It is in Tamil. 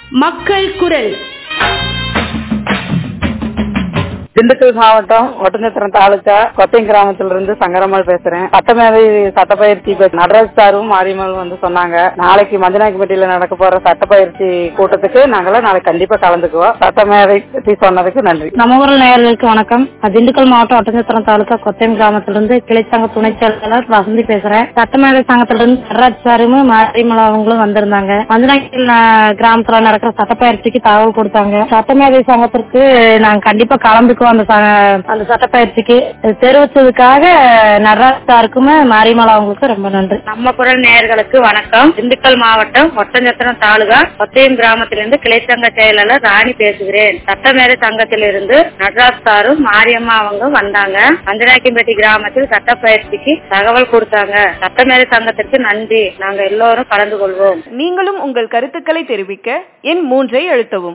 மக்கள் குரல் திண்டுக்கல் மாவட்டம் ஒட்டஞ்சத்திரம் தாலுக்கா கொத்தையம் கிராமத்துல இருந்து சங்கரம்மாள் பேசுறேன் சட்டமேதை சட்டப்பயிற்சி இப்ப நடராஜ் சாரும் மாரியம்மாள் வந்து சொன்னாங்க நாளைக்கு மஞ்சநாயக்கம்பட்டியில நடக்க போற சட்டப்பயிற்சி கூட்டத்துக்கு நாங்களாம் நாளைக்கு கண்டிப்பா கலந்துக்குவோம் சட்டமேதை பத்தி சொன்னதுக்கு நன்றி நம்ம ஊரல் நேயர்களுக்கு வணக்கம் நான் திண்டுக்கல் மாவட்டம் ஒட்டஞ்சத்திரம் தாலுக்கா கொத்தையம் கிராமத்திலிருந்து கிளைச்சங்க துணை செயலாளர் வசந்தி பேசுறேன் சட்டமேதை சங்கத்திலிருந்து நடராஜ் சாரும் மாரியம்மாள் அவங்களும் வந்திருந்தாங்க மஞ்சநாயக்கல் கிராமத்துல நடக்கிற சட்டப்பயிற்சிக்கு தகவல் கொடுத்தாங்க சட்டமேதை சங்கத்திற்கு நாங்க கண்டிப்பா கலந்துக்குவோம் அந்த ச- அந்த சட்டப்பயிற்சிக்கு இது தெரிவிச்சதுக்காக நடராஜ் சாருக்குமே மாரியம்மாள் அவங்களுக்கு ரொம்ப நன்றி நம்ம குரல் நேயர்களுக்கு வணக்கம் திண்டுக்கல் மாவட்டம் ஒட்டஞ்சத்திரம் தாலுகா கொத்தையம் கிராமத்திலிருந்து கிளைச்சங்க செயலாளர் ராணி பேசுகிறேன் சட்டமேதை சங்கத்திலிருந்து நடராஜ் சாரும் மாரியம்மா அவங்க வந்தாங்க மஞ்சநாயக்கம்பட்டி கிராமத்தில் சட்டப்பயிற்சிக்கு தகவல் கொடுத்தாங்க சட்டமேதை சங்கத்திற்கு நன்றி நாங்க எல்லோரும் கலந்து கொள்வோம் நீங்களும் உங்கள் கருத்துக்களை தெரிவிக்க எண் மூன்றை அழுத்தவும்